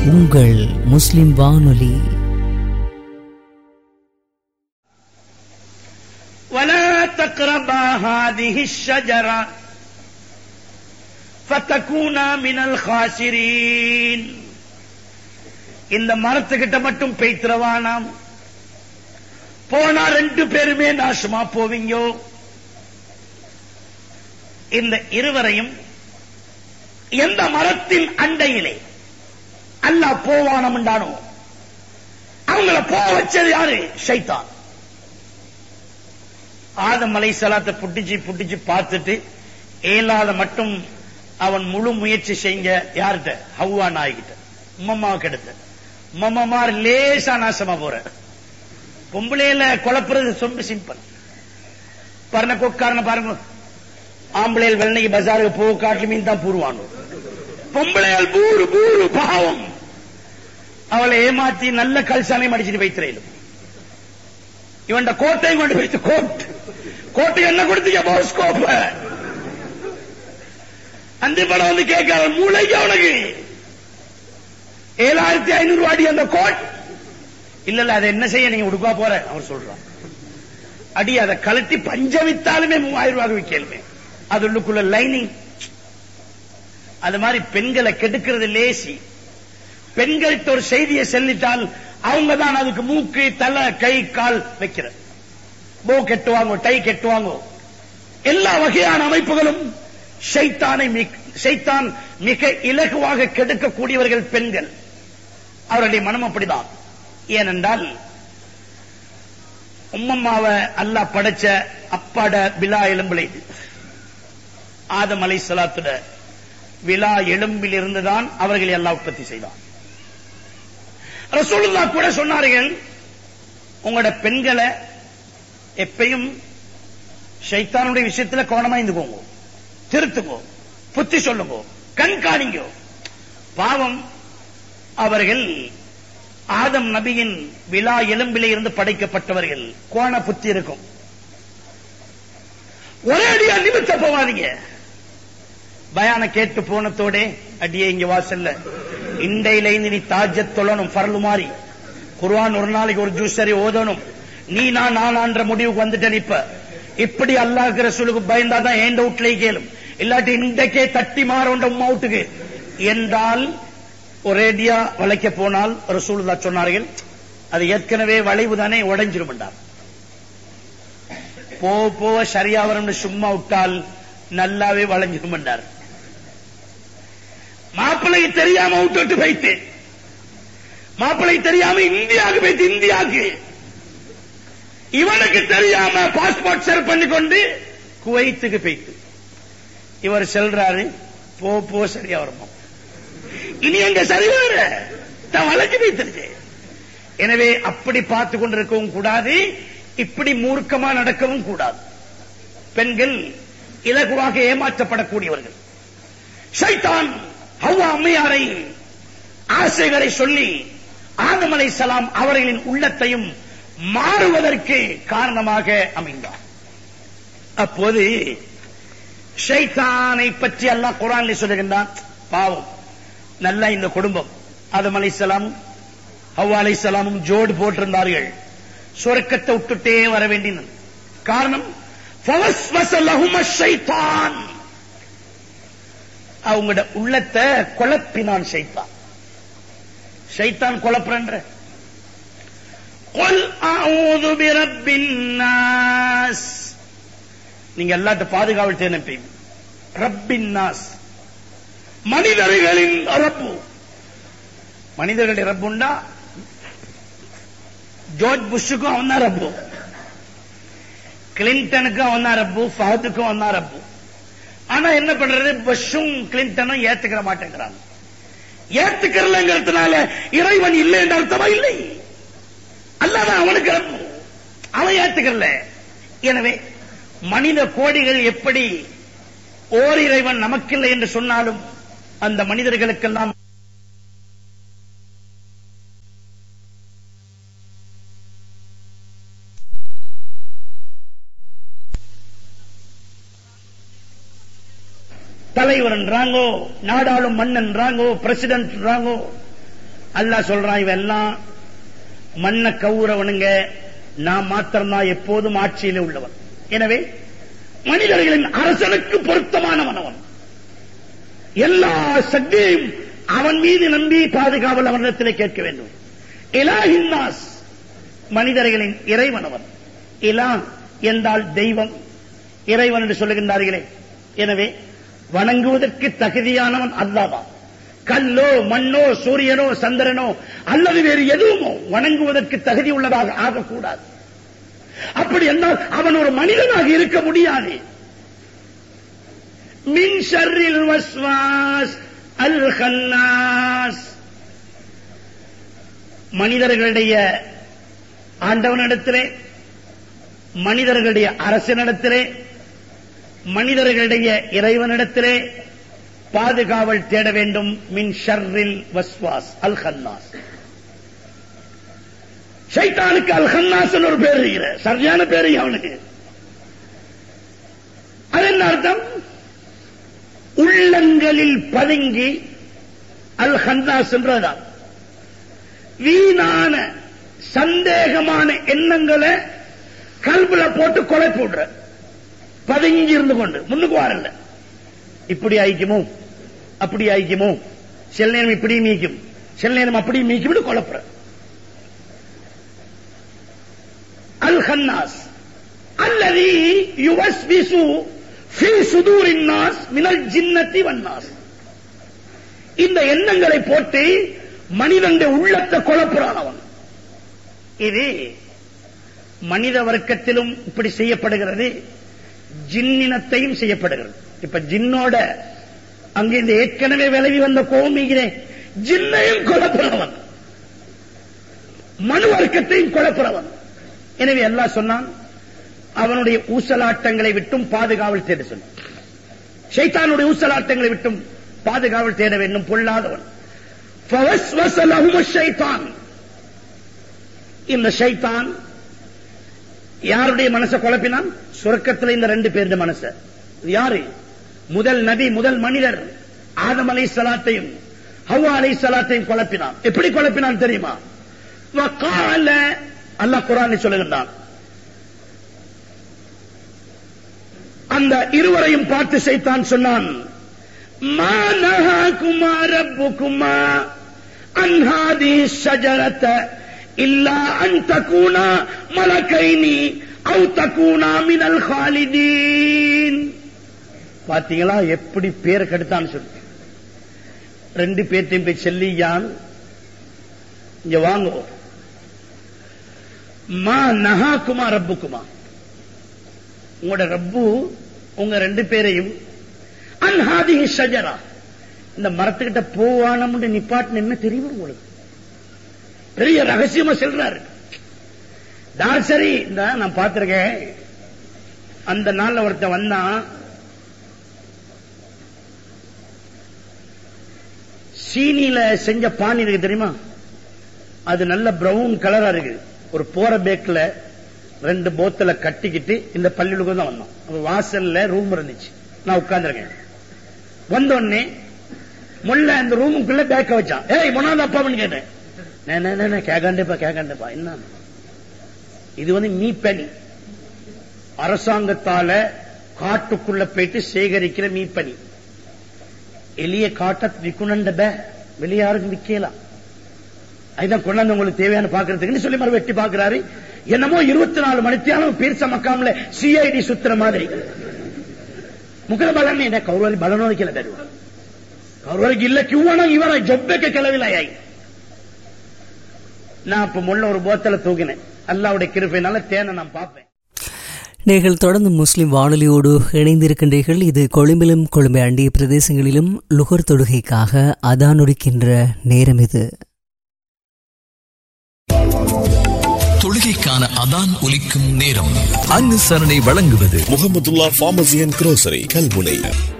உங்கள் முஸ்லிம் வானொலி ولا تقربا هذه الشجرة فتكونا من الخاسرين இந்த மரத்துக்கிட்ட மட்டும் பெய்த்திரவானாம் போனா ரெண்டு பேருமே நாசமா போவீங்கோ இந்த இருவரையும் எந்த மரத்தின் அண்டையிலே அல்லாஹ் போவானம் உண்டானோ அவங்கள போக வச்சது யாரு ஷைத்தான் ஆதம் அலை சலாத்தை புட்டிச்சு புட்டிச்சு பார்த்துட்டு ஏலாத மட்டும் அவன் முழு முயற்சி செஞ்ச யார்கிட்ட ஹவ்வா நாய்கிட்ட உம்மம்மா கெடுத்த உம்மம்மார் லேசா நாசமா போற பொம்பளையில குழப்புறது ரொம்ப சிம்பிள் பரண கொக்காரன பாருங்க ஆம்பளையில் வெள்ளனைக்கு பஜாருக்கு போக காட்டு மீன் தான் பூருவானோ பொம்பளையால் பூரு பூரு பாவம் அவளை ஏமாத்தி நல்ல கல்சாலையும் அடிச்சுட்டு வைத்திரையிலும் இவன் கோட்டையும் கொண்டு வைத்து கோட் கோட்டை என்ன கொடுத்தீங்க போஸ்கோப்ப அந்த படம் வந்து கேட்காத மூளைக்கு அவனுக்கு ஏழாயிரத்தி ஐநூறு ரூபாடி அந்த கோட் இல்ல இல்ல அதை என்ன செய்ய நீங்க உடுப்பா போற அவர் சொல்றான் அடி அதை கழட்டி பஞ்ச வித்தாலுமே மூவாயிரம் ரூபாய் விற்கலுமே அது உள்ளுக்குள்ள லைனிங் அது மாதிரி பெண்களை கெடுக்கிறது லேசி பெண்கள்கிட்ட ஒரு செய்தியை செல்லிட்டால் அவங்க தான் அதுக்கு மூக்கு தலை கை கால் வைக்கிற போ கெட்டுவாங்க டை கெட்டுவாங்க எல்லா வகையான அமைப்புகளும் ஷைத்தானை மிக்- ஷைத்தான் மிக இலகுவாக கெடுக்கக்கூடியவர்கள் பெண்கள் அவருடைய மனம் அப்படிதான் ஏனென்றால் உம்மம்மாவை அல்லாஹ் படைச்ச அப்பாட விழா எலும்பில் இது ஆதம் அலை சலாத்துட விழா எலும்பில் இருந்துதான் அவர்களை எல்லாம் உற்பத்தி செய்தான் ரசூலுல்லா கூட சொன்னார்கள் உங்களோட பெண்களை எப்பயும் ஷைத்தானுடைய விஷயத்துல கவனமா இருந்துக்கோங்க திருத்துங்கோ புத்தி சொல்லுங்க கண்காணிங்க பாவம் அவர்கள் ஆதம் நபியின் விழா எலும்பிலே இருந்து படைக்கப்பட்டவர்கள் கோண புத்தி இருக்கும் ஒரே அடியா நிமித்த போவாதீங்க பயான கேட்டு போனத்தோட அடியே இங்க வாசல்ல இண்டையில இருந்து நீ தாஜத் தொழணும் பரலு மாறி குர்ஆன் ஒரு நாளைக்கு ஒரு ஜூஸ் சரி ஓதணும் நீ நான் நானான்ற முடிவுக்கு வந்துட்டேன் இப்ப இப்படி அல்லாஹ் ரசூலுக்கு பயந்தா தான் ஏண்ட வீட்லயே கேளும் இல்லாட்டி இன்றைக்கே தட்டி மாறோண்ட உம்மா வீட்டுக்கு என்றால் ஒரேடியா வளைக்க போனால் ரசூலுல்லா சொன்னார்கள் அது ஏற்கனவே வளைவு தானே உடைஞ்சிரும் என்றார் போக போக சரியா வரும்னு சும்மா விட்டால் நல்லாவே வளைஞ்சிரும் என்றார் மாப்பிள்ளைக்கு தெரியாம விட்டு வைத்து மாப்பிள்ளை தெரியாம இந்தியாவுக்கு போயிட்டு இந்தியாவுக்கு இவனுக்கு தெரியாம பாஸ்போர்ட் செல் பண்ணி கொண்டு குவைத்துக்கு போயிட்டு இவர் செல்றாரு போ போ சரியா வருமா இனி எங்க சரி வர தான் வளைஞ்சு வைத்திருச்சு எனவே அப்படி பார்த்து கொண்டிருக்கவும் கூடாது இப்படி மூர்க்கமா நடக்கவும் கூடாது பெண்கள் இலகுவாக ஏமாற்றப்படக்கூடியவர்கள் ஷைத்தான் ஹவ்வா அம்மையாரை ஆசைகளை சொல்லி ஆதம் அலைஹிஸ்ஸலாம் அவர்களின் உள்ளத்தையும் மாறுவதற்கு காரணமாக அமைந்தார் அப்போது ஷைத்தானை பற்றி அல்லாஹ் குரானில் சொல்லுகின்றான் பாவம் நல்ல இந்த குடும்பம் ஆதம் அலைஹிஸ்ஸலாமும் ஹவ்வா அலைஹிஸ்ஸலாமும் ஜோடு போட்டிருந்தார்கள் சொர்க்கத்தை விட்டுட்டே வர வேண்டியது காரணம் فَوَسْوَسَ لَهُمَا الشَّيْطَانُ அவங்களோட உள்ளத்தை குழப்பினான் ஷைத்தான் ஷைத்தான் குழப்புறன்ற قُلْ أَعُوذُ بِرَبِّ النَّاسِ நீங்க எல்லாத்த பாதுகாவல் தேனப்பி ரப்பின் நாஸ் மனிதர்களின் ரப்பு மனிதர்களுடைய ரப்புண்டா ஜோர்ஜ் புஷ்ஷுக்கும் அவன் தான் ரப்பு கிளின்டனுக்கும் அவன் தான் ரப்பு ஃபஹதுக்கும் அவன் தான் ரப்பு ஆனா என்ன பண்றது புஷ்ஷும் கிளின்டனும் ஏத்துக்கிற மாட்டேங்கிறாங்க ஏத்துக்கிறலங்கிறதுனால இறைவன் இல்லை என்ற அர்த்தமா இல்லை அல்லாதான் அவனுக்கு ரப்பு அவன் ஏத்துக்கிறல எனவே மனித கோடிகள் எப்படி ஓர் இறைவன் நமக்கில்லை என்று சொன்னாலும் அந்த மனிதர்களுக்கெல்லாம் தலைவர்ன்றாங்கோ நாடாளும் மன்னன்றாங்கோ பிரசிடென்ட்ன்றாங்கோ அல்லாஹ் சொல்றான் இவெல்லாம் மண்ண கவுறவனுங்க நான் மாத்திரம்தான் எப்போதும் ஆட்சியிலே உள்ளவன் எனவே மனிதர்களின் அரசனுக்கு பொருத்தமானவன் அவன் எல்லா சக்தியையும் அவன் மீது நம்பி பாதுகாவல் அவனிடத்திலே கேட்க வேண்டும் இலாஹின்னாஸ் மனிதர்களின் இறைவன் அவன் இலா என்றால் தெய்வம் இறைவன் என்று சொல்லுகின்றார்களே எனவே வணங்குவதற்கு தகுதியானவன் அல்லாதான் கல்லோ மண்ணோ சூரியனோ சந்திரனோ அல்லது வேறு எதுவுமோ வணங்குவதற்கு தகுதி உள்ளதாக ஆகக்கூடாது அப்படி என்றால் அவன் ஒரு மனிதனாக இருக்க முடியாது மின் ஷர்ரில் வஸ்வாஸ் அல் ஹன்னாஸ் மனிதர்களுடைய ஆண்டவனிடத்திலே மனிதர்களுடைய அரசனிடத்திலே மனிதர்களுடைய இறைவனிடத்திலே பாதுகாவல் தேட வேண்டும் மின் ஷர்ரில் வஸ்வாஸ் அல் ஹன்னாஸ் ஷைத்தானுக்கு அல் ஹன்னாஸ் ஒரு பேர் இருக்கிற சரியான பேரு அவனுக்கு அது என்ன அர்த்தம் உள்ளங்களில் பதுங்கி அல் ஹன்னாஸ் என்றதான் வீணான சந்தேகமான எண்ணங்களை கல்புல போட்டு கொலை போடுற பதுங்கி இருந்து கொண்டு முன்னுக்கு வரல இப்படி ஆயிக்குமோ அப்படி ஆயிக்குமோ சில நேரம் இப்படி மீக்கும் சில நேரம் அப்படி மீக்கும் குழப்புற அல் ஹன்னாஸ் அல்லது யுவஸ் விசு ஃபி சுதூரின் நாஸ் மினல் ஜின்னத்தி வன்னாஸ் இந்த எண்ணங்களை போட்டு மனிதனுடைய உள்ளத்தை குழப்புறான் அவன் இது மனித வர்க்கத்திலும் இப்படி செய்யப்படுகிறது ஜின்னினத்தையும் செய்யப்படுகிறது இப்ப ஜின்னோட அங்க இந்த ஏற்கனவே விலகி வந்த கோமிகிறேன் ஜின்னையும் குழப்புறவன் மனு வர்க்கத்தையும் குழப்புறவன் எனவே எல்லாம் சொன்னான் அவனுடைய ஊசலாட்டங்களை விட்டும் பாதுகாவல் தேட சொன்னான் ஷைத்தானுடைய ஊசலாட்டங்களை விட்டும் பாதுகாவல் தேட வேண்டும் பொல்லாதவன் فوسوس لهم الشيطان இந்த ஷைத்தான் யாருடைய மனசை குழப்பினான் சுரக்கத்தில் இந்த ரெண்டு பேருடைய மனச யாரு முதல் நபி முதல் மனிதர் ஆதம் அலை சலாத்தையும் ஹவ்வா அலை சலாத்தையும் குழப்பினான் எப்படி குழப்பினான் தெரியுமா வகால அல்லாஹ் குரானை சொல்லுகின்றான் அந்த இருவரையும் பார்த்து சைத்தான் சொன்னான் ما نهاكما ربكما عن هذه الشجرة إلا أن تكونا ملكين أو تكونا من الخالدين பாத்தீங்களா எப்படி பேர் கெடுத்தான்னு சொல்லி ரெண்டு பேர்த்தையும் போய் செல்லியான் இங்க வாங்க மா நகாக்குமா ரப்புக்குமா உங்களோட ரப்பு உங்க ரெண்டு பேரையும் அன்ஹாதி ஷஜரா இந்த மரத்துக்கிட்ட போவானம்னு நிப்பாட்டு என்ன தெரியும் உங்களுக்கு பெரிய ரகசியமா சொல்றாரு நான் சரி இந்த நான் பார்த்திருக்கேன் அந்த நாள்ல ஒருத்தன் வந்தான் சீனியில செஞ்ச பானி இருக்கு தெரியுமா அது நல்ல பிரவுன் கலரா இருக்கு ஒரு போற பேக்ல ரெண்டு போத்தல கட்டிக்கிட்டு இந்த பள்ளிகளுக்கு தான் வந்தோம் அப்ப வாசல்ல ரூம் இருந்துச்சு நான் உட்கார்ந்துருக்கேன் வந்தோடனே முள்ள அந்த ரூமுக்குள்ள பேக்க வச்சான் ஏய் மொனாத அப்பான்னு கேட்டேன் நே, நே, நே, நே, கேக்காண்டேப்பா கேக்காண்டேப்பா என்ன இது வந்து மீப்பனி அரசாங்கத்தால காட்டுக்குள்ள போயிட்டு சேகரிக்கிற மீப்பனி எளிய காட்ட விக்குணண்ட பே வெளிய யாருக்கும் விக்கலாம் அதுதான் கொண்டாந்து உங்களுக்கு தேவையான பாக்குறதுக்குன்னு சொல்லி மறு வெட்டி பாக்குறாரு என்னமோ இருபத்தி நாலு மணித்தியாலும் பீர்ச மக்காமல சிஐடி சுத்துற மாதிரி ಮುಖದ ಬಲನೇ ಇದೆ ಕೌರವಲ್ಲಿ ಬಲನೋದಕ್ಕಿಲ್ಲ ಬೇರೆ ಕೌರವರಿಗೆ ಇಲ್ಲ ಕಿವಣ ಇವರ ಜೊಬ್ಬಕ್ಕೆ ಕೆಲವಿಲ್ಲ ಯಾಯಿ நான் இப்ப முள்ள ஒரு போத்தல தூக்கினேன் அல்லாவுடைய கிருப்பையினால தேனை நான் பார்ப்பேன் நீங்கள் தொடர்ந்து முஸ்லிம் வானொலியோடு இணைந்திருக்கின்றீர்கள் இது கொழும்பிலும் கொழும்பை அண்டிய பிரதேசங்களிலும் லுகர் தொடுகைக்காக அதானொடுக்கின்ற நேரம் இது தொழுகைக்கான அதான் ஒலிக்கும் நேரம் அனுசரணை வழங்குவது Mahmudullah pharmacy and grocery Kalmunai